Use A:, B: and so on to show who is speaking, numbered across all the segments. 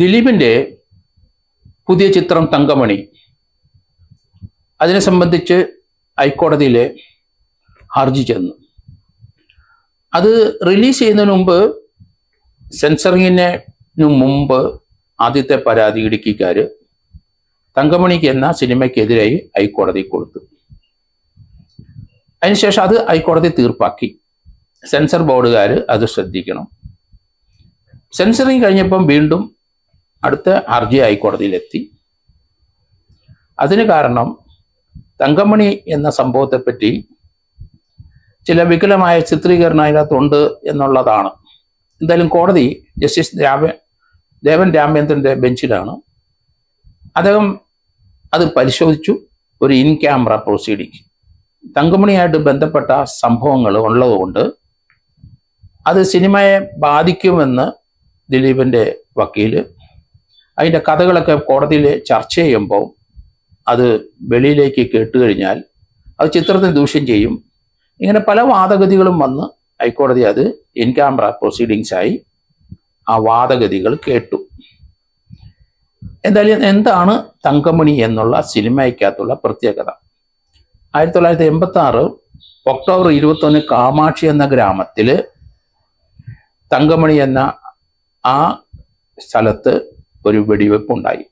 A: ദിലീപിൻ്റെ പുതിയ ചിത്രം തങ്കമണി അതിനെ സംബന്ധിച്ച് ഹൈക്കോടതിയിൽ ഹർജി ചെന്നു അത് റിലീസ് ചെയ്യുന്നതിന് മുമ്പ് സെൻസറിങ്ങിന് മുമ്പ് ആദ്യത്തെ പരാതി ഇടുക്കിക്കാർ തങ്കമണിക്ക് എന്ന സിനിമയ്ക്കെതിരായി ഹൈക്കോടതി കൊടുത്തു അതിനുശേഷം അത് ഹൈക്കോടതി തീർപ്പാക്കി സെൻസർ ബോർഡുകാർ അത് ശ്രദ്ധിക്കണം സെൻസറിങ് കഴിഞ്ഞപ്പം വീണ്ടും അടുത്ത ഹർജി ഹൈക്കോടതിയിലെത്തി അതിന് കാരണം തങ്കമണി എന്ന സംഭവത്തെപ്പറ്റി ചില വികലമായ ചിത്രീകരണം അതിനകത്തുണ്ട് എന്നുള്ളതാണ് എന്തായാലും കോടതി ജസ്റ്റിസ് രാമ ദേവൻ രാമേന്ദ്രന്റെ ബെഞ്ചിലാണ് അദ്ദേഹം അത് പരിശോധിച്ചു ഒരു ഇൻ ക്യാമറ പ്രൊസീഡിങ് തങ്കമണിയായിട്ട് ബന്ധപ്പെട്ട സംഭവങ്ങൾ ഉള്ളതുകൊണ്ട് അത് സിനിമയെ ബാധിക്കുമെന്ന് ദിലീപിൻ്റെ വക്കീല് അതിൻ്റെ കഥകളൊക്കെ കോടതിയിൽ ചർച്ച ചെയ്യുമ്പോൾ അത് വെളിയിലേക്ക് കേട്ടുകഴിഞ്ഞാൽ അത് ചിത്രത്തിന് ദൂഷ്യം ചെയ്യും ഇങ്ങനെ പല വാദഗതികളും വന്ന് ഹൈക്കോടതി അത് ഇൻ ക്യാമറ പ്രൊസീഡിങ്സ് ആയി ആ വാദഗതികൾ കേട്ടു എന്തായാലും എന്താണ് തങ്കമണി എന്നുള്ള സിനിമയ്ക്കകത്തുള്ള പ്രത്യേകത ആയിരത്തി തൊള്ളായിരത്തി എൺപത്തി ആറ് ഒക്ടോബർ ഇരുപത്തൊന്ന് കാമാക്ഷി എന്ന ഗ്രാമത്തിൽ തങ്കമണി എന്ന ആ സ്ഥലത്ത് ഒരു വെടിവെപ്പ് ഉണ്ടായി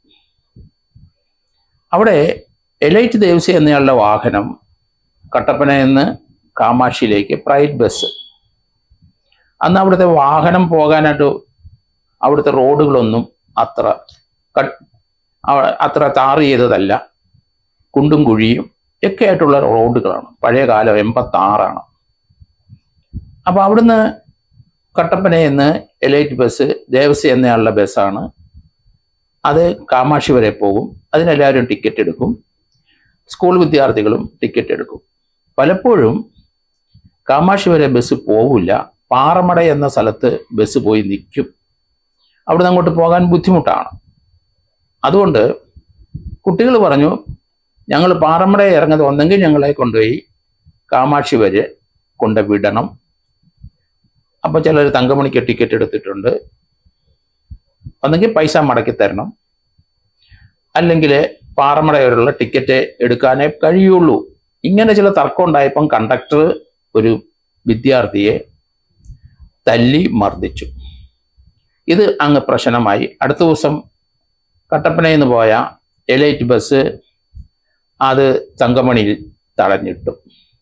A: അവിടെ എലൈറ്റ് ദേവസ്യ എന്നയാളുടെ വാഹനം കട്ടപ്പനയിൽ നിന്ന് കാമാക്ഷിയിലേക്ക് പ്രൈവറ്റ് ബസ് അന്ന് അവിടുത്തെ വാഹനം പോകാനായിട്ട് അവിടുത്തെ റോഡുകളൊന്നും അത്ര കട്ട് അവ- അത്ര താറ് ചെയ്തതല്ല കുണ്ടും കുഴിയും ഒക്കെ ആയിട്ടുള്ള റോഡുകളാണ് പഴയ കാലം എൺപത്തി ആറാണ് അപ്പൊ അവിടുന്ന് കട്ടപ്പനയിൽ നിന്ന് എലൈറ്റ് ബസ് ദേവസ്യ എന്നയാളുടെ ബസ്സാണ് അത് കാമാക്ഷി വരെ പോകും അതിനെല്ലാവരും ടിക്കറ്റ് എടുക്കും സ്കൂൾ വിദ്യാർത്ഥികളും ടിക്കറ്റ് എടുക്കും പലപ്പോഴും കാമാക്ഷി വരെ ബസ് പോവില്ല പാറമട എന്ന സ്ഥലത്ത് ബസ് പോയി നിൽക്കും അവിടെ നിന്ന് അങ്ങോട്ട് പോകാൻ ബുദ്ധിമുട്ടാണ് അതുകൊണ്ട് കുട്ടികൾ പറഞ്ഞു ഞങ്ങൾ പാറമട ഇറങ്ങുന്നത് ഒന്നെങ്കിൽ ഞങ്ങളെ കൊണ്ടുപോയി കാമാക്ഷി വരെ കൊണ്ട് വിടണം അപ്പോൾ ചിലർ തങ്കമണിക്ക് ടിക്കറ്റ് എടുത്തിട്ടുണ്ട് ഒന്നെങ്കിൽ പൈസ മടക്കി തരണം അല്ലെങ്കിൽ പാറമട വരെയുള്ള ടിക്കറ്റ് എടുക്കാനേ കഴിയുള്ളൂ ഇങ്ങനെ ചില തർക്കം ഉണ്ടായപ്പം കണ്ടക്ടർ ഒരു വിദ്യാർത്ഥിയെ തല്ലി മർദ്ദിച്ചു ഇത് അങ്ങ് പ്രശ്നമായി അടുത്ത ദിവസം കട്ടപ്പനയിൽ നിന്ന് പോയ എലൈറ്റ് ബസ് അത് തങ്കമണിയിൽ തടഞ്ഞിട്ടു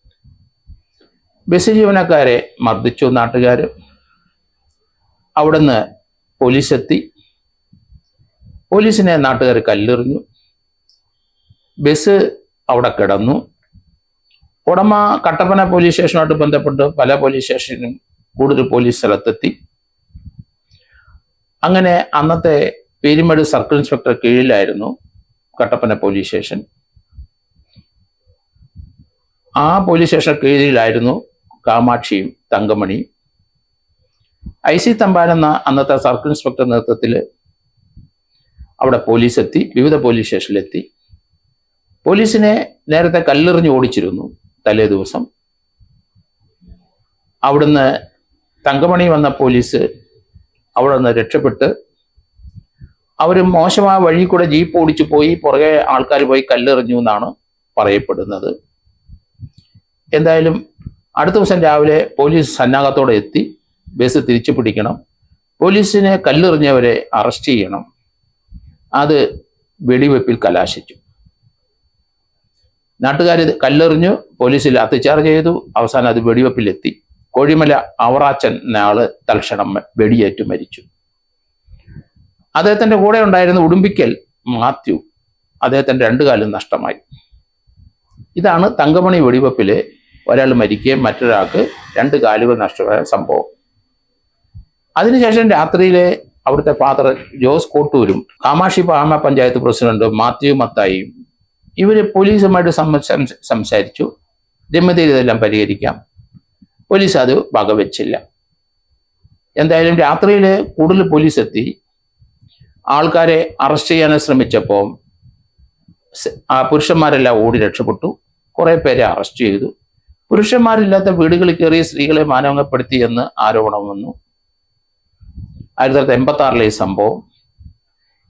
A: ബസ് ജീവനക്കാരെ മർദ്ദിച്ചു നാട്ടുകാർ അവിടുന്ന് പോലീസ് എത്തി പോലീസിനെ നാട്ടുകാർ കല്ലെറിഞ്ഞു ബസ് അവിടെ കിടന്നു ഉടമ കട്ടപ്പന പോലീസ് സ്റ്റേഷനുമായിട്ട് ബന്ധപ്പെട്ട് പല പോലീസ് സ്റ്റേഷനും കൂടുതൽ പോലീസ് സ്ഥലത്തെത്തി അങ്ങനെ അന്നത്തെ പെരുമട് സർക്കിൾ ഇൻസ്പെക്ടർ കീഴിലായിരുന്നു കട്ടപ്പന പോലീസ് സ്റ്റേഷൻ ആ പോലീസ് സ്റ്റേഷൻ കീഴിലായിരുന്നു കാമാക്ഷിയും തങ്കമണിയും ഐ സി തമ്പാൻ എന്ന അന്നത്തെ സർക്കിൾ ഇൻസ്പെക്ടർ നേതൃത്വത്തിൽ അവിടെ പോലീസ് എത്തി വിവിധ പോലീസ് സ്റ്റേഷനിലെത്തി പോലീസിനെ നേരത്തെ കല്ലെറിഞ്ഞ് ഓടിച്ചിരുന്നു തലേ ദിവസം അവിടുന്ന് തങ്കമണി വന്ന പോലീസ് അവിടെ നിന്ന് രക്ഷപ്പെട്ട് അവർ മോശമായ വഴി കൂടെ ജീപ്പ് ഓടിച്ചു പോയി പുറകെ ആൾക്കാർ പോയി കല്ലെറിഞ്ഞു എന്നാണ് പറയപ്പെടുന്നത് എന്തായാലും അടുത്ത ദിവസം രാവിലെ പോലീസ് സന്നാഹത്തോടെ എത്തി ബസ് തിരിച്ചു പിടിക്കണം പോലീസിനെ കല്ലെറിഞ്ഞവരെ അറസ്റ്റ് ചെയ്യണം അത് വെടിവെപ്പിൽ കലാശിച്ചു നാട്ടുകാർ കല്ലെറിഞ്ഞു പോലീസിൽ അത്തിച്ചാർജ് ചെയ്തു അവസാനം അത് വെടിവെപ്പിലെത്തി കോഴിമല അവറാച്ചൻ എന്ന ആള് തൽക്ഷണം വെടിയേറ്റ് മരിച്ചു അദ്ദേഹത്തിന്റെ കൂടെ ഉണ്ടായിരുന്ന ഉടുമ്പിക്കൽ മാത്യു അദ്ദേഹത്തിന്റെ രണ്ടു കാലും നഷ്ടമായി ഇതാണ് തങ്കമണി വെടിവെപ്പില് ഒരാൾ മരിക്കുകയും മറ്റൊരാൾക്ക് രണ്ട് കാലുകൾ നഷ്ടമായ സംഭവം അതിനുശേഷം രാത്രിയിലെ അവിടുത്തെ ഫാദർ ജോസ് കോട്ടൂരും കാമാക്ഷി പാമ പഞ്ചായത്ത് പ്രസിഡന്റ് മാത്യു മത്തായിയും ഇവര് പോലീസുമായിട്ട് സംബ- സംസ- സംസാരിച്ചു രമ്യതയിൽ ഇതെല്ലാം പരിഹരിക്കാം പോലീസ് അത് വകവെച്ചില്ല എന്തായാലും രാത്രിയിൽ കൂടുതൽ പോലീസ് എത്തി ആൾക്കാരെ അറസ്റ്റ് ചെയ്യാൻ ശ്രമിച്ചപ്പോൾ സ്- ആ പുരുഷന്മാരെല്ലാം ഓടി രക്ഷപ്പെട്ടു കുറെ പേരെ അറസ്റ്റ് ചെയ്തു പുരുഷന്മാരില്ലാത്ത വീടുകളിൽ കയറിയ സ്ത്രീകളെ മാനവങ്ങപ്പെടുത്തി എന്ന് ആരോപണം വന്നു ആയിരത്തി തൊള്ളായിരത്തി എൺപത്തി ആറിലെ ഈ സംഭവം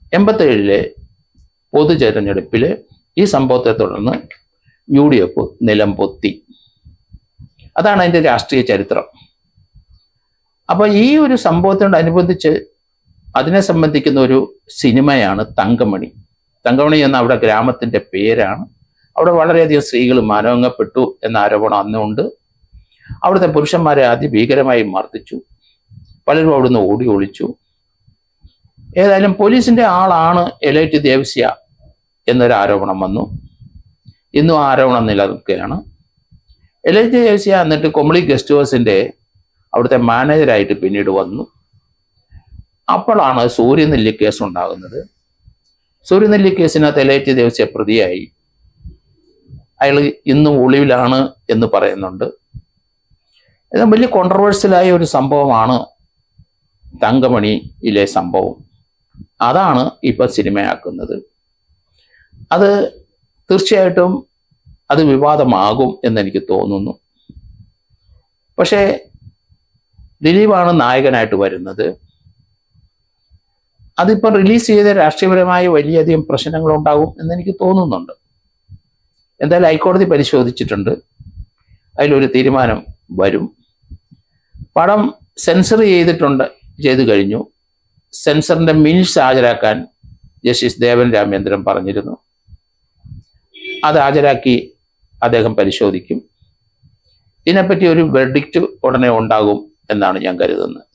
A: എൺപത്തേഴിലെ പൊതു തെരഞ്ഞെടുപ്പിൽ ഈ സംഭവത്തെ തുടർന്ന് യു ഡി എഫ് നിലം പൊത്തി അതാണ് അതിൻ്റെ രാഷ്ട്രീയ ചരിത്രം അപ്പോൾ ഈ ഒരു സംഭവത്തോടനുബന്ധിച്ച് അതിനെ സംബന്ധിക്കുന്ന ഒരു സിനിമയാണ് തങ്കമണി തങ്കമണി എന്ന അവിടെ ഗ്രാമത്തിന്റെ പേരാണ് അവിടെ വളരെയധികം സ്ത്രീകൾ മാനവങ്ങപ്പെട്ടു എന്ന ആരോപണം അന്നുണ്ട് അവിടുത്തെ പുരുഷന്മാരെ അതിഭീകരമായി മർദ്ദിച്ചു പലരും അവിടുന്ന് ഓടി ഒളിച്ചു ഏതായാലും പോലീസിന്റെ ആളാണ് എലൈറ്റ് ദേവസ്യ എന്നൊരു ആരോപണം വന്നു ഇന്നും ആ ആരോപണം നിലനിൽക്കുകയാണ് എലൈറ്റ് ദേവസ്യ എന്നിട്ട് കൊമളി ഗസ്റ്റ് ഹൗസിന്റെ അവിടുത്തെ മാനേജരായിട്ട് പിന്നീട് വന്നു അപ്പോഴാണ് സൂര്യനെല്ലി കേസ് ഉണ്ടാകുന്നത് സൂര്യനെല്ലി കേസിനകത്ത് എലൈറ്റ് ദേവസ്യ പ്രതിയായി അയാൾ ഇന്നും ഒളിവിലാണ് എന്ന് പറയുന്നുണ്ട് ഇത് വലിയ കോൺട്രവേഴ്സ്യലായ ഒരു സംഭവമാണ് തങ്കമണിയിലെ സംഭവം അതാണ് ഇപ്പൊ സിനിമയാക്കുന്നത് അത് തീർച്ചയായിട്ടും അത് വിവാദമാകും എന്നെനിക്ക് തോന്നുന്നു പക്ഷേ ദിലീപാണ് നായകനായിട്ട് വരുന്നത് അതിപ്പോൾ റിലീസ് ചെയ്ത രാഷ്ട്രീയപരമായ വലിയധികം പ്രശ്നങ്ങൾ ഉണ്ടാകും എന്നെനിക്ക് തോന്നുന്നുണ്ട് എന്തായാലും ഹൈക്കോടതി പരിശോധിച്ചിട്ടുണ്ട് അതിലൊരു തീരുമാനം വരും പടം സെൻസർ ചെയ്തിട്ടുണ്ട് ചെയ്തു കഴിഞ്ഞു സെൻസറിന്റെ മിനിറ്റ്സ് ഹാജരാക്കാൻ ജസ്റ്റിസ് ദേവൻ രാമേന്ദ്രൻ പറഞ്ഞിരുന്നു അത് ഹാജരാക്കി അദ്ദേഹം പരിശോധിക്കും ഇതിനെപ്പറ്റി ഒരു വെർഡിക്റ്റ് ഉടനെ ഉണ്ടാകും എന്നാണ് ഞാൻ കരുതുന്നത്